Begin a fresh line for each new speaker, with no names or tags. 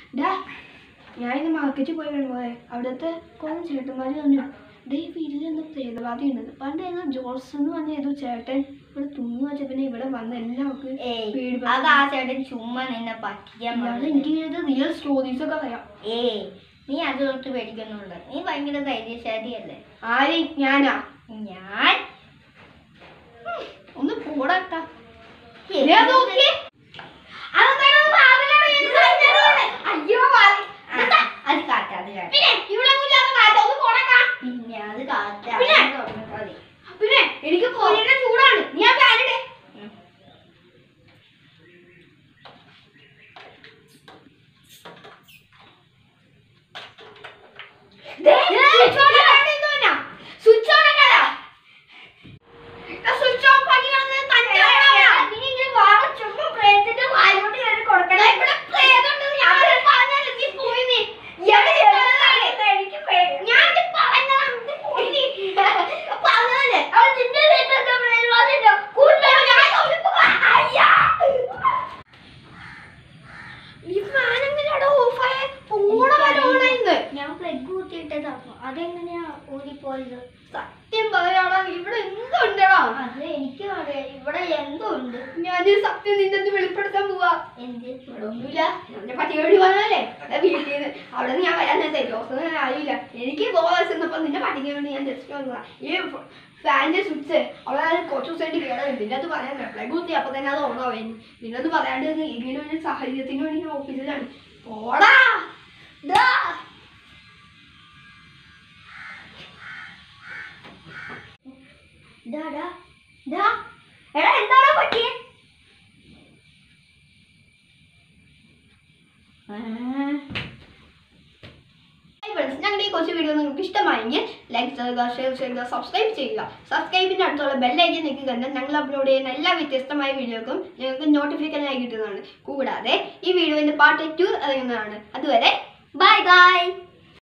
ഡാ ഞാൻ ഇന്ന് മാർക്കറ്റിൽ പോയി വരുമ്പോഴേ അവിടുത്തെ കുറേ ചേട്ടന്മാർ പറഞ്ഞു ഡേ വീട്ടിൽ നിന്ന് പ്രേതബാധ ഉണ്ടെന്ന് പണ്ട് ഏതോ ജോൾസ് എന്ന് പറഞ്ഞ ഏതോ ചേട്ടൻ ഇവിടെ തുന്നു വെച്ച പിന്നെ ഇവിടെ വന്ന് എല്ലാവർക്കും
ഏയ്
വീട്
അത് ആ ചേട്ടൻ ചുമ്മാ നിന്നെ പറ്റിക്കാൻ
അല്ലാതെ
വന്നതാ.
എനിക്ക് ഇങ്ങനത്തെ റിയൽ സ്റ്റോറീസ് ഒക്കെ അറിയാം
ഏയ് നീ അത് തൊട്ട് പേടിക്കുന്നുണ്ട് നീ ഭയങ്കര ധൈര്യശാലിയല്ലേ
ആര് ഞാനാ
ഞാൻ
ഒന്ന് പോടാട്ടാ
ഏയ്,
ദേ അത് നോക്കിയേ. അതെന്താണ് അത് വാതിലാണ് ഇത് കാറ്റാണ്. അയ്യോ വാതി-
ആ, അത് കാറ്റാ അത് കാറ്റാ
പിന്നെ ഇവിടെ ഒന്നും ഇല്ലാത്ത കാറ്റാ ഒന്ന് പോടാക്കാ
പിന്നെ അത് കാറ്റാ
പിന്നെ?
അത് തുറന്നിട്ടാ മതി.
പിന്നെ എനിക്ക് പൊരിയുടെ ചൂടാണ് നീ ആ ഫാനിടെ
ഉം.
സ്വിച്ച് ഓൺ ആക്കാ സ്വിച്ച് ഓഫ് ആക്കി കളഞ്ഞത് തന്നെ
എടാ, നീ ഇങ്ങനെ വാ, ചുമ്മാ പ്രേതത്തിന്റെ വായിലോട്ട് കയറി കൊടുക്കണേ.
ഇവിടെ പ്രേതമുണ്ടെന്ന് ഞാൻ പറഞ്ഞല്ലോ നീ പോയി നീ
ഇയാള് ചെറുതാണ്. എനിക്ക് പേ-
ഞാൻ ഇത് പറഞ്ഞതാണ് നീ പോയി നീ
പറഞ്ഞതല്ലേ? അവൾ നിന്റെ വീട്ടിലത്തെ പ്രേതബാധയുണ്ടോ? കൂടുതൽ ഞാൻ ഒളിപ്പ് കാ- അയ്യാ.
ഈ ഫാൻ എങ്ങനെയാടാ ഓഫായ പോണ വരെ ഓണായിന്ന്
ഞാൻ പ്ലഗ് കുത്തിയിട്ടതാ അതെങ്ങനെയാ ഊരിപ്പോയത്
സത്യം പറയാടാ ഇവിടെ എന്തുണ്ടടാ
അത് എനിക്ക് അറിയാം ഇവിടെ എന്തോ ഉണ്ട്
ഞാൻ സത്യം നിന്റെ അടുത്ത് വെളിപ്പെടുത്താൻ പോവാ
എന്ത്
ഇവിടെ ഒന്നുമില്ല എന്റെ പട്ടി വേണ്ടി വന്നതല്ലേ അവിടെ വീട്ടിൽ നിന്ന് അവിടെ നിന്ന് ഞാൻ വരാൻ നേരത്തെ ദിവസം ആയില്ല എനിക്ക് ബോധം എന്നപ്പോ നിന്റെ പട്ടിക്ക് വേണ്ടി ഞാൻ ജസ്റ്റ് വന്നതാ ഈ ഫാനിന്റെ സ്വിച്ച് അവിടെ അത് കുറച്ച് ദിവസമായിട്ട് കേടായി നിന്റെ അത് പറയാൻ പ്ലഗ് കുത്തി അപ്പൊ തന്നെ അത് ഓണാവേ നിന്നത് പറയാണ്ട് ഇത് ഇങ്ങനെ ഒരു സാഹചര്യത്തിന് വേണ്ടി ഞാൻ ഓഫീസിലാണ് പോടാ ദാ.
ഡാ ഡാ ഡാ എടാ എന്താടാ പറ്റിയേ
ഫ്രണ്ട്സ് ഞങ്ങളുടെ ഈ കൊച്ചു വീഡിയോ നിങ്ങൾക്ക് ഇഷ്ടമായെങ്കിൽ ലൈക്ക് ചെയ്യുക ഷെയർ ചെയ്യുക സബ്സ്ക്രൈബ് ചെയ്യുക സബ്സ്ക്രൈബിൻ്റെ അടുത്തുള്ള ബെല്ലൈക്കൻ നിൽക്കുക എന്നാൽ ഞങ്ങൾ അപ്ലോഡ് ചെയ്യുന്ന എല്ലാ വ്യത്യസ്തമായ വീഡിയോക്കും നിങ്ങൾക്ക് നോട്ടിഫിക്കേഷനായി കിട്ടുന്നതാണ് കൂടാതെ ഈ വീഡിയോൻ്റെ പാർട്ട് ടു ഇറങ്ങുന്നതാണ് അതുവരെ ബൈ ബൈ